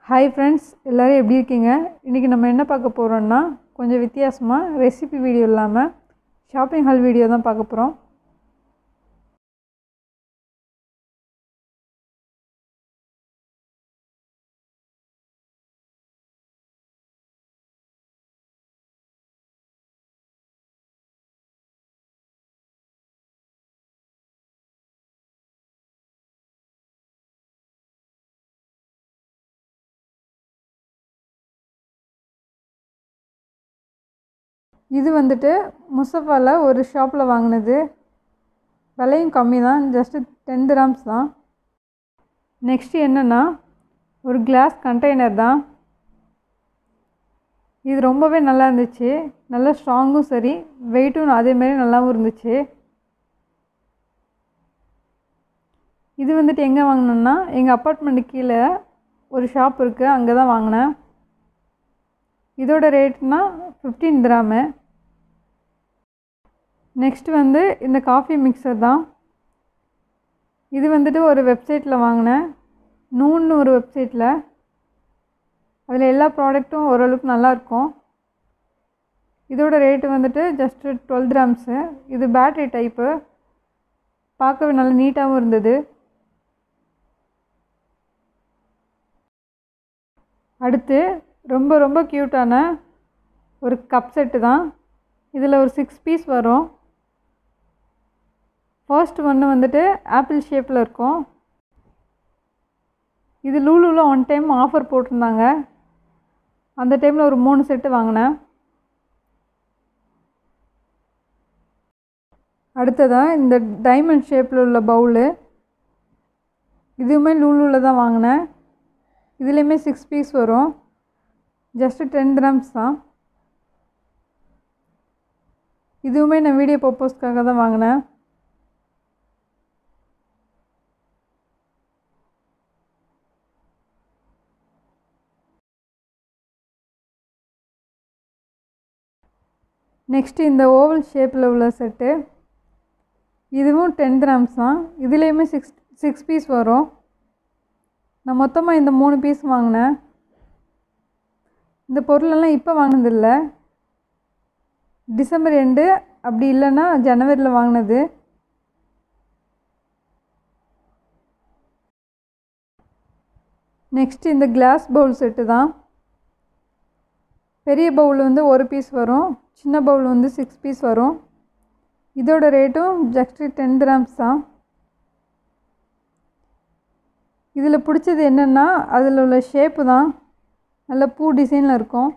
hi friends எல்லோரும் எப்படி இருக்கீங்க இன்றைக்கி நம்ம என்ன பார்க்க போகிறோன்னா கொஞ்சம் வித்தியாசமாக ரெசிபி வீடியோ இல்லாமல் ஷாப்பிங் ஹால் வீடியோ தான் பார்க்க போகிறோம் இது வந்துட்டு முசஃபாவில் ஒரு ஷாப்பில் வாங்கினது விலையும் கம்மி தான் ஜஸ்ட்டு டென் கிராம்ஸ் தான் நெக்ஸ்ட்டு என்னென்னா ஒரு கிளாஸ் கண்டெய்னர் தான் இது ரொம்பவே நல்லா இருந்துச்சு நல்லா ஸ்ட்ராங்கும் சரி வெயிட்டும் அதேமாரி நல்லாவும் இருந்துச்சு இது வந்துட்டு எங்கே வாங்கினேன்னா எங்கள் அப்பார்ட்மெண்ட்டு கீழே ஒரு ஷாப் இருக்குது அங்கே தான் வாங்கினேன் இதோட ரேட்னா ஃபிஃப்டீன் கிராமு நெக்ஸ்ட் வந்து இந்த காஃபி மிக்சர் தான் இது வந்துட்டு ஒரு வெப்சைட்டில் வாங்கினேன் நூன்னு ஒரு வெப்சைட்டில் அதில் எல்லா ப்ராடக்ட்டும் ஓரளவுக்கு நல்லாயிருக்கும் இதோட ரேட்டு வந்துட்டு ஜஸ்ட்டு டுவெல் கிராம்ஸு இது பேட்ரி டைப்பு பார்க்கவே நல்லா நீட்டாகவும் இருந்தது அடுத்து ரொம்ப ரொம்ப க்யூட்டான ஒரு கப் செட்டு தான் இதில் ஒரு சிக்ஸ் பீஸ் வரும் ஃபர்ஸ்ட் ஒன்று வந்துட்டு ஆப்பிள் ஷேப்பில் இருக்கும் இது லூலூவில் ஒன் டைம் ஆஃபர் போட்டிருந்தாங்க அந்த டைமில் ஒரு மூணு செட்டு வாங்கினேன் அடுத்ததாக இந்த டைமண்ட் ஷேப்பில் உள்ள பவுலு இதுவுமே லூலூவில் தான் வாங்கினேன் இதுலேயுமே சிக்ஸ் பீஸ் வரும் ஜஸ்ட்டு டென் கிராம்ஸ் தான் இதுவுமே நான் வீடியோ பர்பஸ்க்காக தான் வாங்கினேன் நெக்ஸ்ட்டு இந்த ஓவல் ஷேப்பில் உள்ள செட்டு இதுவும் டென் கிராம்ஸ் தான் இதுலேயுமே சிக்ஸ் சிக்ஸ் பீஸ் வரும் நான் மொத்தமாக இந்த மூணு பீஸ் வாங்கினேன் இந்த பொருளெல்லாம் இப்போ வாங்கினதில்ல டிசம்பர் எண்டு அப்படி இல்லைன்னா ஜனவரியில் வாங்கினது நெக்ஸ்ட்டு இந்த கிளாஸ் பவுல் செட்டு தான் பெரிய பவுல் வந்து ஒரு பீஸ் வரும் சின்ன பவுல் வந்து சிக்ஸ் பீஸ் வரும் இதோட ரேட்டும் ஜஸ்ட்டு டென் கிராம்ஸ் தான் இதில் பிடிச்சது என்னென்னா அதில் உள்ள ஷேப்பு தான் நல்ல பூ டிசைனில் இருக்கும்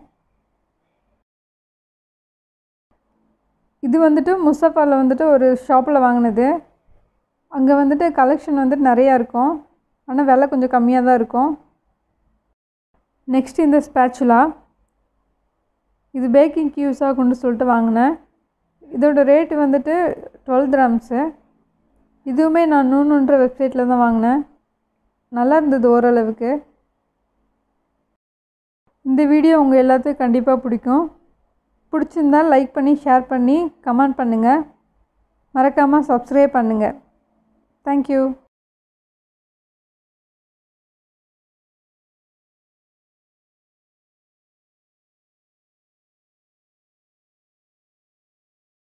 இது வந்துட்டு முஸ்தஃபாவில் வந்துட்டு ஒரு ஷாப்பில் வாங்கினது அங்கே வந்துட்டு கலெக்ஷன் வந்துட்டு நிறையா இருக்கும் ஆனால் விலை கொஞ்சம் கம்மியாக தான் இருக்கும் நெக்ஸ்ட் இந்த ஸ்பேச்சுலா இது பேக்கிங் யூஸாக கொண்டு சொல்லிட்டு வாங்கினேன் இதோட ரேட்டு வந்துட்டு டுவெல் கிராம்ஸு இதுவுமே நான் நூனுன்ற வெப்சைட்டில் தான் வாங்கினேன் நல்லா இருந்தது ஓரளவுக்கு இந்த வீடியோ உங்கள் எல்லாத்துக்கும் கண்டிப்பாக பிடிக்கும் பிடிச்சிருந்தால் லைக் பண்ணி ஷேர் பண்ணி கமெண்ட் பண்ணுங்கள் மறக்காமல் சப்ஸ்கிரைப் பண்ணுங்கள் தேங்க்யூ